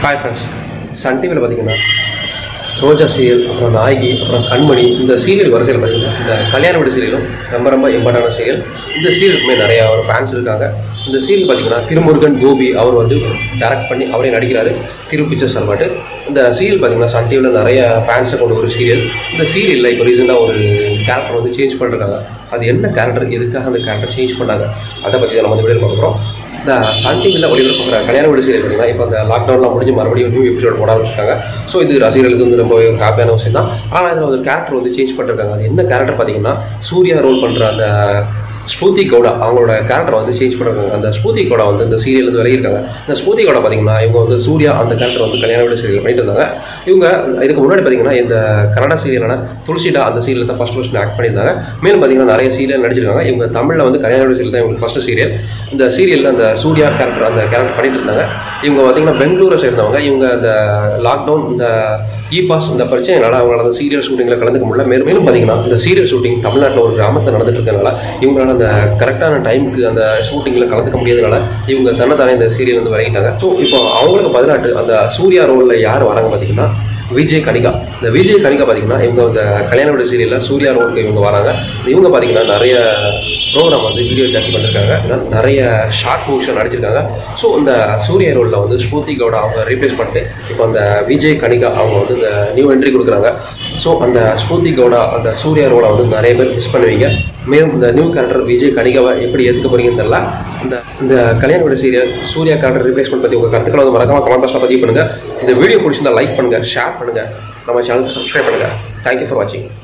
hi friends Sun டிவியில் பார்த்தீங்கன்னா ரோஜா serial அப்புறம் நாயகி அப்புறம் கண்மணி இந்த சீரியல் வரிசையில் பார்த்தீங்கன்னா இந்த கல்யாண வீடு சீரியலும் ரொம்ப ரொம்ப இம்பார்ட்டான சீரியல் இந்த சீரியலுக்குமே நிறையா ஒரு ஃபேன்ஸ் இருக்காங்க இந்த சீரியல் பார்த்தீங்கன்னா திருமுருகன் கோபி அவர் வந்து டைரக்ட் பண்ணி அவரே நடிக்கிறாரு திரு பிக்சர்ஸ் அல்பாட்டு இந்த சீரியல் பார்த்தீங்கன்னா சன் டிவியில் நிறைய ஃபேன்ஸை கொண்ட ஒரு சீரியல் இந்த சீரியலில் இப்போ ரீசெண்டாக ஒரு கேரக்டர் வந்து சேஞ்ச் பண்ணிருக்காங்க அது என்ன கேரக்டர் எதுக்காக அந்த கேரக்டர் சேஞ்ச் பண்ணாங்க அதை பற்றி நம்ம வந்து வீடியோ பார்க்க போகிறோம் இந்த சன் டிவியில் ஒளிபரப்புகிற கல்யாண வீடு சீரியல் பார்த்தீங்கன்னா இப்போ அந்த லாக்டவுன்லாம் முடிஞ்சு மறுபடியும் நியூ எபிசோட் போட ஆரம்பிச்சிருக்காங்க ஸோ இது ரசிகர்களுக்கு வந்து ரொம்ப ஹாப்பியான விஷயம் தான் ஆனால் இதில் ஒரு கேரக்டர் வந்து சேஞ்ச் பண்ணிருக்காங்க அது என்ன கேரக்டர் பார்த்தீங்கன்னா சூர்யா ரோல் பண்ணுற அந்த ஸ்பூதி கவுடா அவங்களோட கேரக்டர் வந்து சேஞ்ச் பண்ணிருக்காங்க அந்த ஸ்பூதி கவுடா வந்து இந்த சீரியல் வந்து விலகிருக்காங்க இந்த ஸ்பூதி கவுடா பார்த்தீங்கன்னா இவங்க வந்து சூர்யா அந்த கேரக்டர் வந்து கல்யாண வீடு சீரியல் பண்ணிட்டு இருந்தாங்க இவங்க இதுக்கு முன்னாடி பார்த்தீங்கன்னா இந்த கன்னடா சீரியலான துளசிடா அந்த சீரியல் தான் ஃபர்ஸ்ட் ஃபர்ஸ்ட் ஆக்ட் பண்ணியிருந்தாங்க மேலும் பார்த்தீங்கன்னா நிறைய சீரியல் நடிச்சிருக்காங்க இவங்க தமிழில் வந்து கல்யாண வீடு சீரியல் தான் இவங்களுக்கு ஃபர்ஸ்ட் சீரியல் இந்த சீரியலில் அந்த சூர்யா கேரக்டர் அந்த கேரக்டர் பண்ணிட்டு இருந்தாங்க இவங்க பார்த்தீங்கன்னா பெங்களூரை சேர்ந்தவங்க இவங்க அந்த லாக்டவுன் இந்த இ பாஸ் இந்த பிரச்சனைனால அவங்களால அந்த சீரியல் ஷூட்டிங்கில் கலந்துக்க முடியல மேலும் மேலும் பார்த்தீங்கன்னா இந்த சீரியல் ஷூட்டிங் தமிழ்நாட்டில் ஒரு கிராமத்தில் நடந்துட்டு இருக்கனால இவங்களால அந்த கரெக்டான டைமுக்கு அந்த ஷூட்டிங்கில் கலந்துக்க முடியாதனால இவங்க தன்னைத்தானே இந்த சீரியல் வந்து விலகிட்டாங்க ஸோ இப்போ அவங்களுக்கு பதிலாட்டு அந்த சூர்யா ரோலில் யார் வராங்க பார்த்தீங்கன்னா விஜய் கனிகா இந்த விஜய் கனிகா பார்த்தீங்கன்னா இவங்க இந்த கல்யாண வீடு சீரியலில் சூர்யா ரோலுக்கு இவங்க வராங்க இவங்க பார்த்தீங்கன்னா நிறைய ப்ரோக்ராம் வந்து வீடியோ ஜாக்கி பண்ணிருக்காங்க இதெல்லாம் நிறைய ஷார்ட் மூவிஷன் நடிச்சிருக்காங்க ஸோ இந்த சூர்யா ரோலில் வந்து ஸ்மூர்த்தி கவுடா அவங்க ரீப்ளேஸ் பண்ணிட்டு இப்போ அந்த விஜய் கனிகா அவங்க வந்து இந்த நியூ என்ட்ரி கொடுக்குறாங்க ஸோ அந்த ஸ்மூர்த்தி கவுடா அந்த சூர்யா ரோலை வந்து நிறைய பேர் மிஸ் பண்ணுவீங்க மேலும் இந்த நியூ கேரக்டர் விஜய் கனிகாவை எப்படி ஏற்றுக்க போறீங்கன்னு தெரியல இந்த இந்த கல்யாண வீடு சீரியல் சூர்யா கேரக்டர் ரீப்ளேஸ்மெண்ட் பற்றி உங்கள் கருத்துக்களை வந்து மறக்காம கமெண்ட் பாக்ஸில் பதிவு பண்ணுங்கள் இந்த வீடியோ பிடிச்சிருந்தா லைக் பண்ணுங்கள் ஷேர் பண்ணுங்கள் நம்ம சேனலுக்கு சப்ஸ்கிரைப் பண்ணுங்கள் தேங்க்யூ ஃபார் வாட்சிங்